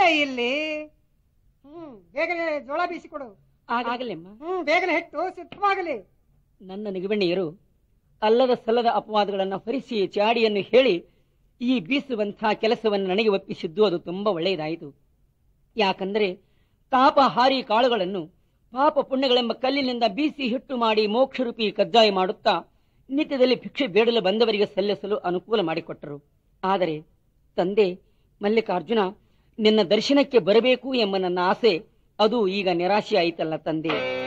ಇಲ್ಲಿ ಹ್ಮ್ ಬೇಗನೆ ಜೋಳ ಬೀಸಿಕೊಡು ಆಗಲೆಮ್ಮ ಹ್ಮ್ ಬೇಗನೆ ಹಿಟ್ಟು ಸಿದ್ಧವಾಗಲಿ ನನ್ನ ನಿಗಮಣ್ಣಿಯರು ಅಲ್ಲದ ಸಲ್ಲದ ಅಪವಾದಗಳನ್ನು ಹೊರಿಸಿ ಚಾಡಿಯನ್ನು ಹೇಳಿ ಈ ಬೀಸುವಂತಹ ಕೆಲಸವನ್ನು ನನಗೆ ಒಪ್ಪಿಸಿದ್ದು ಅದು ತುಂಬಾ ಒಳ್ಳೆಯದಾಯಿತು ಯಾಕಂದರೆ ತಾಪ ಹಾರಿ ಕಾಳುಗಳನ್ನು ಪಾಪ ಪುಣ್ಯಗಳೆಂಬ ಕಲ್ಲಿನಿಂದ ಬೀಸಿ ಹಿಟ್ಟು ಮಾಡಿ ಮೋಕ್ಷರೂಪಿ ಕಜ್ಜಾಯ ಮಾಡುತ್ತಾ ನಿತ್ಯದಲ್ಲಿ ಭಿಕ್ಷೆ ಬೇಡಲು ಬಂದವರಿಗೆ ಸಲ್ಲಿಸಲು ಅನುಕೂಲ ಮಾಡಿಕೊಟ್ಟರು ಆದರೆ ತಂದೆ ಮಲ್ಲಿಕಾರ್ಜುನ ನಿನ್ನ ದರ್ಶನಕ್ಕೆ ಬರಬೇಕು ಎಂಬ ನನ್ನ ಆಸೆ ಅದು ಈಗ ನಿರಾಶೆ ಆಯಿತಲ್ಲ ತಂದೆ